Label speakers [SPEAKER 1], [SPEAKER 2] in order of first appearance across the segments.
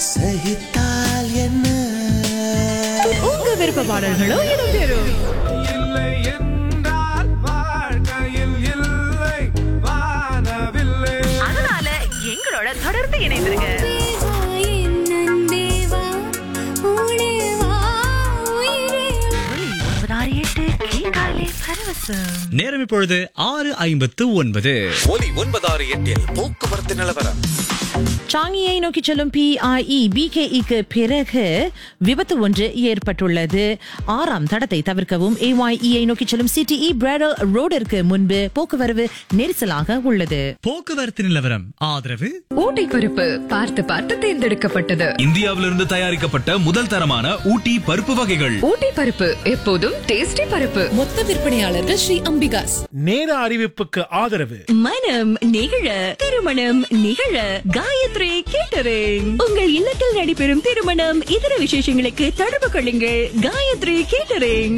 [SPEAKER 1] சகித்தால் என்ன
[SPEAKER 2] உங்க விருப்ப பாடல்களோ இடம்பெறும்
[SPEAKER 3] இல்லை என்றால் வாழ்க்கையில் இல்லை வானவில்லை
[SPEAKER 2] அதனால எங்களோட தொடர்ந்து இணைந்திருங்க ஒலி ஒன்பதாறு எட்டு கேட்காலே பரவசம்
[SPEAKER 4] நேரம் இப்பொழுது ஆறு ஐம்பத்து ஒன்பது
[SPEAKER 1] ஒலி ஒன்பதாறு எட்டில் போக்குவரத்து நிலவரம்
[SPEAKER 5] சாங்கியை நோக்கி செல்லும் பிஐஇ பிகேஇக்கு பிறகு விபத்து ஒன்று ஏற்பட்டுள்ளது ஆறாம் தடத்தை தவிர்க்கவும் ஏஒய்இயை நோக்கி செல்லும் சிடிஇ பிராடல் ரோடிற்கு முன்பு போக்குவரவு நெரிசலாக உள்ளது
[SPEAKER 4] போக்குவரத்து நிலவரம் ஆதரவு
[SPEAKER 6] ஊட்டி பருப்பு பார்த்து பார்த்து தேர்ந்தெடுக்கப்பட்டது
[SPEAKER 7] இந்தியாவிலிருந்து தயாரிக்கப்பட்ட முதல் தரமான ஊட்டி பருப்பு வகைகள்
[SPEAKER 6] ஊட்டி பருப்பு எப்போதும் டேஸ்டி பருப்பு
[SPEAKER 8] மொத்த விற்பனையாளர்கள் ஸ்ரீ அம்பிகாஸ்
[SPEAKER 9] நேர அறிவிப்புக்கு ஆதரவு
[SPEAKER 2] மனம் நிகழ திருமணம் நிகழ காயத்ரி கேட்டரிங் உங்கள் இல்லத்தில் நடைபெறும் திருமணம் இதர விசேஷங்களுக்கு தொடர்பு கொள்ளுங்கள் காயத்ரி கேட்டரிங்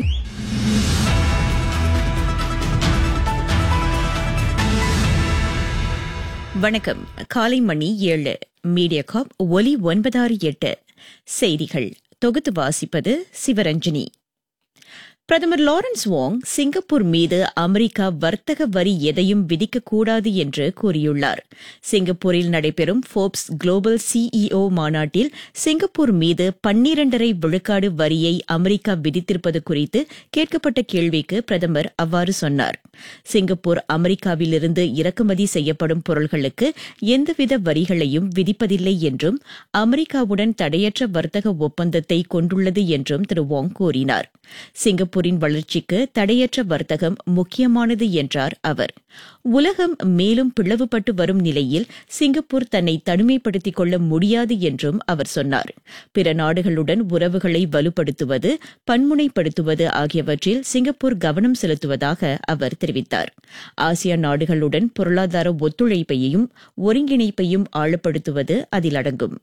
[SPEAKER 5] வணக்கம் காலை மணி ஏழு மீடியா காப் ஒலி ஒன்பதாறு எட்டு செய்திகள் தொகுத்து வாசிப்பது சிவரஞ்சனி பிரதமர் லாரன்ஸ் வாங் சிங்கப்பூர் மீது அமெரிக்கா வர்த்தக வரி எதையும் விதிக்கக்கூடாது என்று கூறியுள்ளார் சிங்கப்பூரில் நடைபெறும் ஃபோர்ப்ஸ் குளோபல் சிஇஓ மாநாட்டில் சிங்கப்பூர் மீது பன்னிரண்டரை விழுக்காடு வரியை அமெரிக்கா விதித்திருப்பது குறித்து கேட்கப்பட்ட கேள்விக்கு பிரதமர் அவ்வாறு சொன்னார் சிங்கப்பூர் அமெரிக்காவிலிருந்து இறக்குமதி செய்யப்படும் பொருள்களுக்கு எந்தவித வரிகளையும் விதிப்பதில்லை என்றும் அமெரிக்காவுடன் தடையற்ற வர்த்தக ஒப்பந்தத்தை கொண்டுள்ளது என்றும் திரு வாங் கூறினார் சிங்கப்பூரின் வளர்ச்சிக்கு தடையற்ற வர்த்தகம் முக்கியமானது என்றார் அவர் உலகம் மேலும் பிளவுபட்டு வரும் நிலையில் சிங்கப்பூர் தன்னை தனிமைப்படுத்திக் கொள்ள முடியாது என்றும் அவர் சொன்னார் பிற நாடுகளுடன் உறவுகளை வலுப்படுத்துவது பன்முனைப்படுத்துவது ஆகியவற்றில் சிங்கப்பூர் கவனம் செலுத்துவதாக அவர் தெரிவித்தார் ஆசியான் நாடுகளுடன் பொருளாதார ஒத்துழைப்பையும் ஒருங்கிணைப்பையும் ஆழப்படுத்துவது அதில் அடங்கும்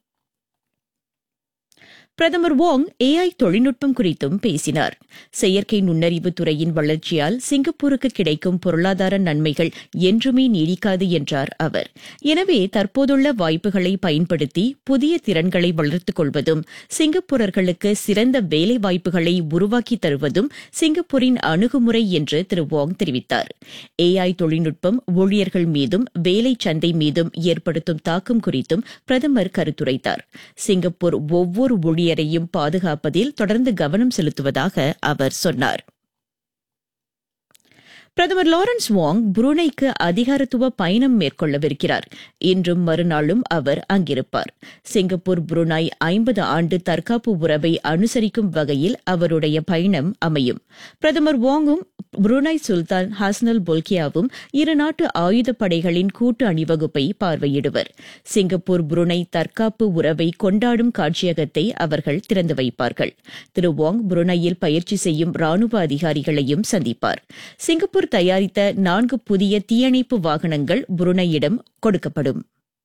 [SPEAKER 5] பிரதமர் வாங் ஏஐ தொழில்நுட்பம் குறித்தும் பேசினார் செயற்கை நுண்ணறிவு துறையின் வளர்ச்சியால் சிங்கப்பூருக்கு கிடைக்கும் பொருளாதார நன்மைகள் என்றுமே நீடிக்காது என்றார் அவர் எனவே தற்போதுள்ள வாய்ப்புகளை பயன்படுத்தி புதிய திறன்களை வளர்த்துக் கொள்வதும் சிங்கப்பூரர்களுக்கு சிறந்த வேலை வாய்ப்புகளை உருவாக்கி தருவதும் சிங்கப்பூரின் அணுகுமுறை என்று திரு வாங் தெரிவித்தார் ஏஐ தொழில்நுட்பம் ஊழியர்கள் மீதும் வேலை சந்தை மீதும் ஏற்படுத்தும் தாக்கம் குறித்தும் பிரதமர் கருத்துரைத்தார் சிங்கப்பூர் ஒவ்வொரு ஊழியரையும் பாதுகாப்பதில் தொடர்ந்து கவனம் செலுத்துவதாக அவர் சொன்னார் பிரதமர் லாரன்ஸ் வாங் புருனைக்கு அதிகாரத்துவ பயணம் மேற்கொள்ளவிருக்கிறார் இன்றும் மறுநாளும் அவர் அங்கிருப்பார் சிங்கப்பூர் புருனாய் ஐம்பது ஆண்டு தற்காப்பு உறவை அனுசரிக்கும் வகையில் அவருடைய பயணம் அமையும் பிரதமர் வாங்கும் புருனாய் சுல்தான் ஹாஸ்னல் பொல்கியாவும் இரு நாட்டு ஆயுதப்படைகளின் கூட்டு அணிவகுப்பை பார்வையிடுவர் சிங்கப்பூர் புருனை தற்காப்பு உறவை கொண்டாடும் காட்சியகத்தை அவர்கள் திறந்து வைப்பார்கள் திரு வாங் புருனையில் பயிற்சி செய்யும் ராணுவ அதிகாரிகளையும் சந்திப்பார் சிங்கப்பூர் தயாரித்த நான்கு புதிய தீயணைப்பு வாகனங்கள் புருனையிடம் கொடுக்கப்படும்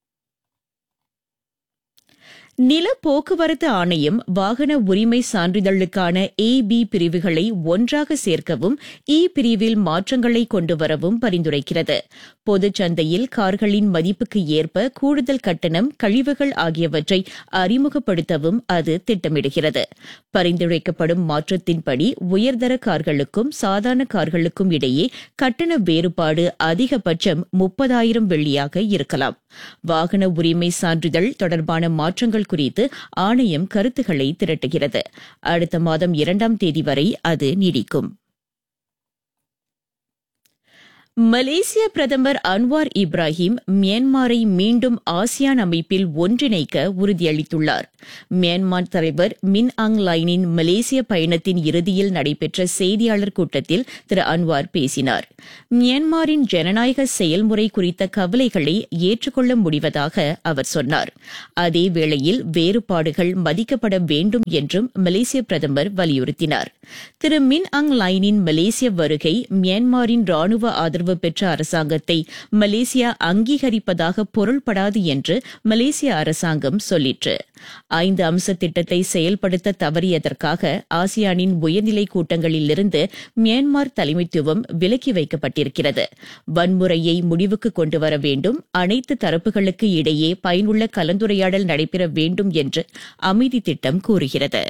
[SPEAKER 5] நில போக்குவரத்து ஆணையம் வாகன உரிமை சான்றிதழுக்கான ஏ பி பிரிவுகளை ஒன்றாக சேர்க்கவும் இ பிரிவில் மாற்றங்களை கொண்டுவரவும் பரிந்துரைக்கிறது பொதுச் சந்தையில் கார்களின் மதிப்புக்கு ஏற்ப கூடுதல் கட்டணம் கழிவுகள் ஆகியவற்றை அறிமுகப்படுத்தவும் அது திட்டமிடுகிறது பரிந்துரைக்கப்படும் மாற்றத்தின்படி உயர்தர கார்களுக்கும் சாதாரண கார்களுக்கும் இடையே கட்டண வேறுபாடு அதிகபட்சம் முப்பதாயிரம் வெள்ளியாக இருக்கலாம் வாகன உரிமை சான்றிதழ் தொடர்பான மாற்றங்கள் குறித்து ஆணையம் கருத்துக்களை திரட்டுகிறது அடுத்த மாதம் இரண்டாம் தேதி வரை அது நீடிக்கும் மலேசிய பிரதமர் அன்வார் இப்ராஹிம் மியான்மரை மீண்டும் ஆசியான் அமைப்பில் ஒன்றிணைக்க உறுதியளித்துள்ளார் மியான்மர் தலைவர் மின் ஆங் லைனின் மலேசிய பயணத்தின் இறுதியில் நடைபெற்ற செய்தியாளர் கூட்டத்தில் திரு அன்வார் பேசினார் மியான்மரின் ஜனநாயக செயல்முறை குறித்த கவலைகளை ஏற்றுக்கொள்ள முடிவதாக அவர் சொன்னார் அதே வேளையில் வேறுபாடுகள் மதிக்கப்பட வேண்டும் என்றும் மலேசிய பிரதமர் வலியுறுத்தினார் திரு மின் ஆங் லைனின் மலேசிய வருகை மியான்மரின் ராணுவ ஆதரவு ஆதரவு பெற்ற அரசாங்கத்தை மலேசியா அங்கீகரிப்பதாக பொருள்படாது என்று மலேசிய அரசாங்கம் சொல்லிற்று ஐந்து அம்ச திட்டத்தை செயல்படுத்த தவறியதற்காக ஆசியானின் உயர்நிலை கூட்டங்களிலிருந்து மியான்மர் தலைமைத்துவம் விலக்கி வைக்கப்பட்டிருக்கிறது வன்முறையை முடிவுக்கு கொண்டு வர வேண்டும் அனைத்து தரப்புகளுக்கு இடையே பயனுள்ள கலந்துரையாடல் நடைபெற வேண்டும் என்று அமைதி திட்டம் கூறுகிறது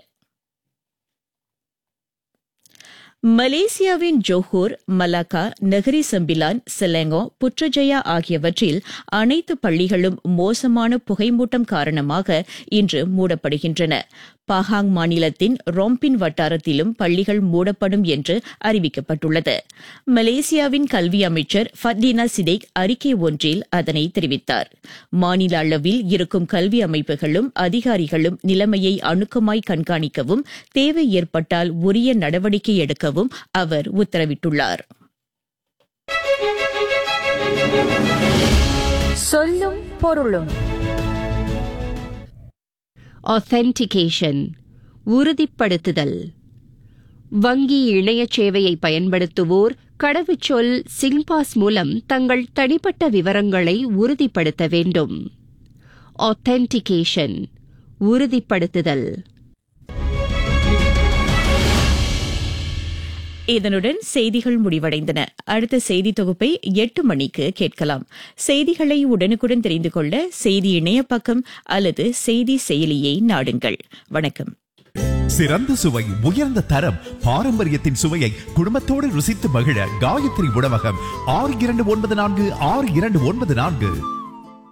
[SPEAKER 5] மலேசியாவின் Johor Malacca Negeri Sembilan Selangor Putrajaya ஆகியவற்றில் அனைத்து பள்ளிகளும் மோசமான புகைமூட்டம் காரணமாக இன்று மூடப்படுகின்றன பாஹாங் மாநிலத்தின் ரொம்பின் வட்டாரத்திலும் பள்ளிகள் மூடப்படும் என்று அறிவிக்கப்பட்டுள்ளது மலேசியாவின் கல்வி அமைச்சர் ஃபட்லீனா சிடேக் அறிக்கை ஒன்றில் அதனை தெரிவித்தார் மாநில அளவில் இருக்கும் கல்வி அமைப்புகளும் அதிகாரிகளும் நிலைமையை அணுக்கமாய் கண்காணிக்கவும் தேவை ஏற்பட்டால் உரிய நடவடிக்கை எடுக்கவும் அவர் உத்தரவிட்டுள்ளார்
[SPEAKER 10] சொல்லும் பொருளும் ஆத்தென்டிகேஷன் உறுதிப்படுத்துதல் வங்கி இணைய சேவையை பயன்படுத்துவோர் கடவுச்சொல் சிங்பாஸ் மூலம் தங்கள் தனிப்பட்ட விவரங்களை உறுதிப்படுத்த வேண்டும் ஆத்தென்டிகேஷன் உறுதிப்படுத்துதல்
[SPEAKER 5] இதனுடன் செய்திகள் முடிவடைந்தன அடுத்த செய்தி தொகுப்பை எட்டு மணிக்கு கேட்கலாம் செய்திகளை உடனுக்குடன் தெரிந்து கொள்ள செய்தி இணையப்பக்கம் அல்லது செய்தி செயலியை நாடுங்கள் வணக்கம்
[SPEAKER 11] சிறந்த சுவை உயர்ந்த தரம் பாரம்பரியத்தின் சுவையை குடும்பத்தோடு ருசித்து மகிழ காயத்ரி உணவகம் ஆறு இரண்டு ஒன்பது நான்கு ஆறு இரண்டு ஒன்பது நான்கு